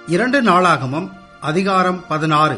இரண்டு நாளாகமம் அதிகாரம் பதினாறு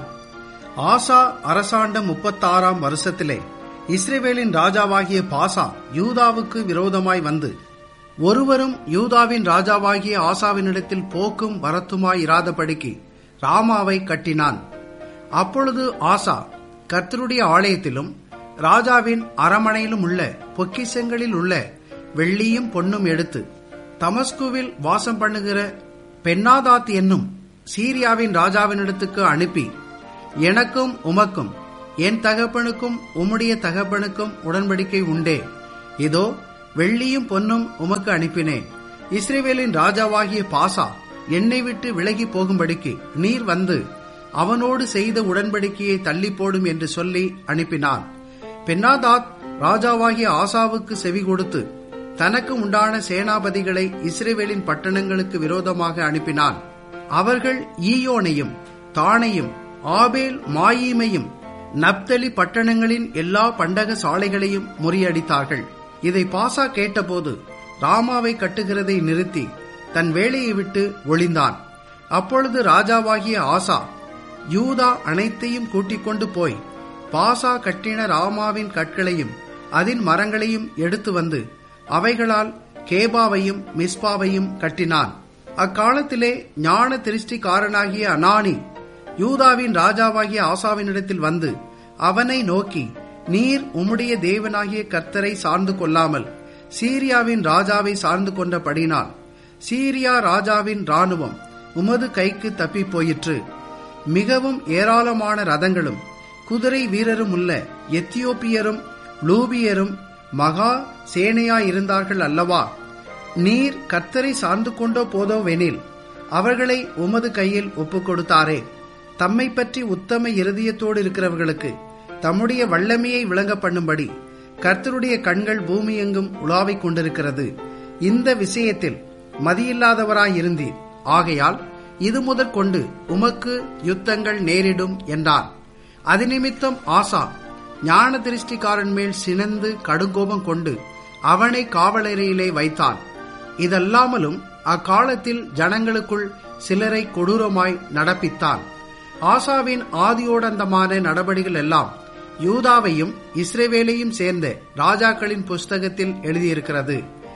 ஆசா அரசாண்ட முப்பத்தாறாம் வருஷத்திலே இஸ்ரேவேலின் ராஜாவாகிய பாசா யூதாவுக்கு விரோதமாய் வந்து ஒருவரும் யூதாவின் ராஜாவாகிய ஆசாவினிடத்தில் போக்கும் வரத்துமாய் இராதபடிக்கு ராமாவை கட்டினான் அப்பொழுது ஆசா கர்த்தருடைய ஆலயத்திலும் ராஜாவின் அரமனையிலும் உள்ள பொக்கிஷங்களில் உள்ள வெள்ளியும் பொன்னும் எடுத்து தமஸ்குவில் வாசம் பண்ணுகிற பெண்ணாதாத் என்னும் சீரியாவின் ராஜாவினிடத்துக்கு அனுப்பி எனக்கும் உமக்கும் என் தகப்பனுக்கும் உம்முடைய தகப்பனுக்கும் உடன்படிக்கை உண்டே இதோ வெள்ளியும் பொன்னும் உமக்கு அனுப்பினேன் இஸ்ரேவேலின் ராஜாவாகிய பாசா என்னை விட்டு விலகி போகும்படிக்கு நீர் வந்து அவனோடு செய்த உடன்படிக்கையை தள்ளி போடும் என்று சொல்லி அனுப்பினான் பென்னாதாத் ராஜாவாகிய ஆசாவுக்கு செவி கொடுத்து தனக்கு உண்டான சேனாபதிகளை இஸ்ரேவேலின் பட்டணங்களுக்கு விரோதமாக அனுப்பினான் அவர்கள் ஈயோனையும் தானையும் ஆபேல் மாயீமையும் நப்தலி பட்டணங்களின் எல்லா பண்டக சாலைகளையும் முறியடித்தார்கள் இதை பாசா கேட்டபோது ராமாவை கட்டுகிறதை நிறுத்தி தன் வேலையை விட்டு ஒளிந்தான் அப்பொழுது ராஜாவாகிய ஆசா யூதா அனைத்தையும் கூட்டிக் கொண்டு போய் பாசா கட்டின ராமாவின் கற்களையும் அதன் மரங்களையும் எடுத்து வந்து அவைகளால் கேபாவையும் மிஸ்பாவையும் கட்டினான் அக்காலத்திலே ஞான திருஷ்டிக்காரனாகிய அனானி யூதாவின் ராஜாவாகிய ஆசாவினிடத்தில் வந்து அவனை நோக்கி நீர் உம்முடைய தேவனாகிய கர்த்தரை சார்ந்து கொள்ளாமல் சீரியாவின் ராஜாவை சார்ந்து கொண்டபடினால் சீரியா ராஜாவின் ராணுவம் உமது கைக்கு தப்பி போயிற்று மிகவும் ஏராளமான ரதங்களும் குதிரை வீரரும் உள்ள எத்தியோப்பியரும் லூபியரும் மகா சேனையாயிருந்தார்கள் அல்லவா நீர் கர்த்தரை சார்ந்து கொண்டோ போதோவெனில் அவர்களை உமது கையில் ஒப்புக் கொடுத்தாரே தம்மை பற்றி உத்தம இருதயத்தோடு இருக்கிறவர்களுக்கு தம்முடைய வல்லமையை விளங்க பண்ணும்படி கர்த்தருடைய கண்கள் பூமியெங்கும் உலாவிக் கொண்டிருக்கிறது இந்த விஷயத்தில் மதியில்லாதவராயிருந்தீர் ஆகையால் இது முதற்கொண்டு உமக்கு யுத்தங்கள் நேரிடும் என்றான் அது நிமித்தம் ஆசா ஞான திருஷ்டிக்காரன் மேல் சினந்து கடுங்கோபம் கொண்டு அவனை காவலறையிலே வைத்தான் இதல்லாமலும் அக்காலத்தில் ஜனங்களுக்குள் சிலரை கொடூரமாய் நடப்பித்தான் ஆசாவின் ஆதியோடந்தமான நடபடிகள் எல்லாம் யூதாவையும் இஸ்ரேவேலையும் சேர்ந்த ராஜாக்களின் புஸ்தகத்தில் எழுதியிருக்கிறது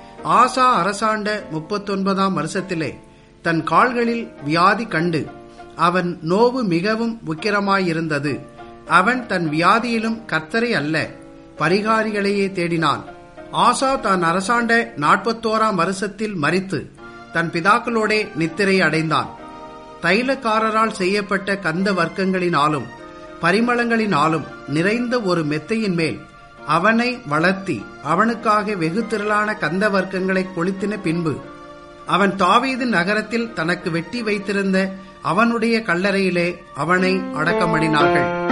ஆசா அரசாண்ட முப்பத்தொன்பதாம் வருஷத்திலே தன் கால்களில் வியாதி கண்டு அவன் நோவு மிகவும் உக்கிரமாயிருந்தது அவன் தன் வியாதியிலும் கர்த்தரை அல்ல பரிகாரிகளையே தேடினான் ஆசா தான் அரசாண்ட நாற்பத்தோராம் வருஷத்தில் மறித்து தன் பிதாக்களோடே நித்திரை அடைந்தான் தைலக்காரரால் செய்யப்பட்ட கந்த வர்க்கங்களினாலும் பரிமளங்களினாலும் நிறைந்த ஒரு மெத்தையின் மேல் அவனை வளர்த்தி அவனுக்காக வெகு திரளான கந்த வர்க்கங்களை கொளுத்தின பின்பு அவன் தாவீது நகரத்தில் தனக்கு வெட்டி வைத்திருந்த அவனுடைய கல்லறையிலே அவனை அடக்கமடினார்கள்